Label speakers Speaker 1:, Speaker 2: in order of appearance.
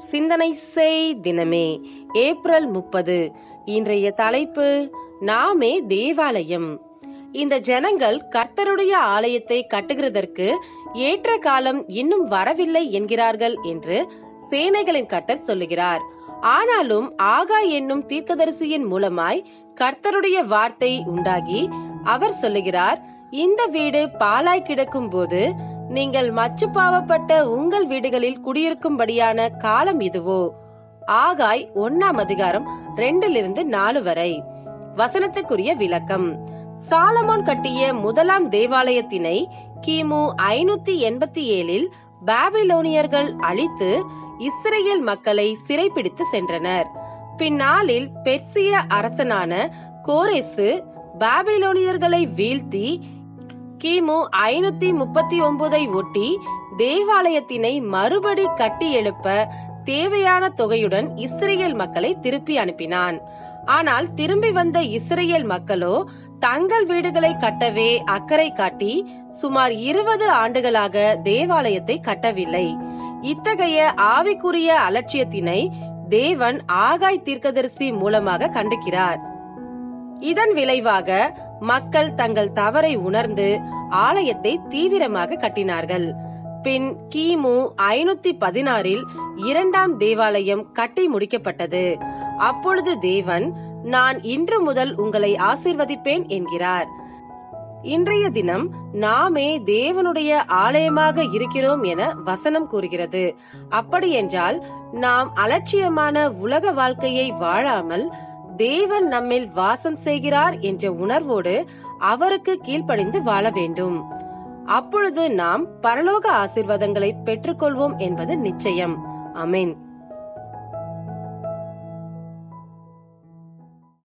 Speaker 1: சிந்தனை செய் தினமே ஏப்ரல் முப்பது இன்றைய தலைப்பு நாமே தேவாலயம் இந்த ஜனங்கள் கர்த்தருடைய ஆலயத்தை கட்டுகிறதற்கு ஏற்ற காலம் இன்னும் வரவில்லை என்கிறார்கள் என்று சேனைகளின் கர்த்தர் சொல்லுகிறார் ஆனாலும் ஆகா என்னும் தீர்க்கதரிசியின் மூலமாய் கர்த்தருடைய வார்த்தை உண்டாகி அவர் சொல்லுகிறார் இந்த வீடு பாலாய் கிடக்கும் போது நீங்கள் மச்சு பாவப்பட்ட உங்கள் வீடுகளில் குடியிருக்கும்படியான காலம் இதுவோ ஆகாய் ஒன்னாம் அதிகாரம் ரெண்டிலிருந்து நாலு வரை வசனத்துக்குரிய விளக்கம் சாலமோன் கட்டிய முதலாம் தேவாலயத்தினை கிமு ஐநூத்தி எண்பத்தி ஏழில் பாபிலோனியர்கள் அழித்து இஸ்ரேல் மக்களை சிறைப்பிடித்து சென்றனர் பின்னாளில் பெர்சிய அரசனான கோரேசு பாபிலோனியர்களை வீழ்த்தி கிமு ஐநூத்தி முப்பத்தி ஒன்பதை ஒட்டி தேவாலயத்தினை மறுபடி கட்டி எழுப்ப தேவையான தொகையுடன் இஸ்ரேல் மக்களை திருப்பி அனுப்பினான் ஆனால் திரும்பி வந்த இஸ்ரேல் மக்களோ தங்கள் வீடுகளை கட்டவே அக்கறை காட்டி சுமார் இருபது ஆண்டுகளாக தேவாலயத்தை கட்டவில்லை இத்தகைய ஆவிக்குரிய அலட்சியத்தினை தேவன் ஆகாய் தீர்க்கதரிசி மூலமாக கண்டிக்கிறார் இதன் விளைவாக மக்கள் தங்கள் தவறை உணர்ந்து ஆலயத்தை தீவிரமாக கட்டினார்கள் பின் கிமு ஐநூத்தி பதினாறில் இரண்டாம் தேவாலயம் கட்டி முடிக்கப்பட்டது அப்பொழுது தேவன் நான் இன்று முதல் உங்களை ஆசிர்வதிப்பேன் என்கிறார் இன்றைய தினம் நாமே தேவனுடைய ஆலயமாக இருக்கிறோம் என வசனம் கூறுகிறது அப்படியென்றால் நாம் அலட்சியமான உலக வாழ்க்கையை வாழாமல் தேவன் நம்மில் வாசம் செய்கிறார் என்ற உணர்வோடு அவருக்கு கீழ்ப்படிந்து வாழ வேண்டும் அப்பொழுது நாம் பரலோக ஆசிர்வாதங்களை பெற்றுக்கொள்வோம் என்பது நிச்சயம் அமேன்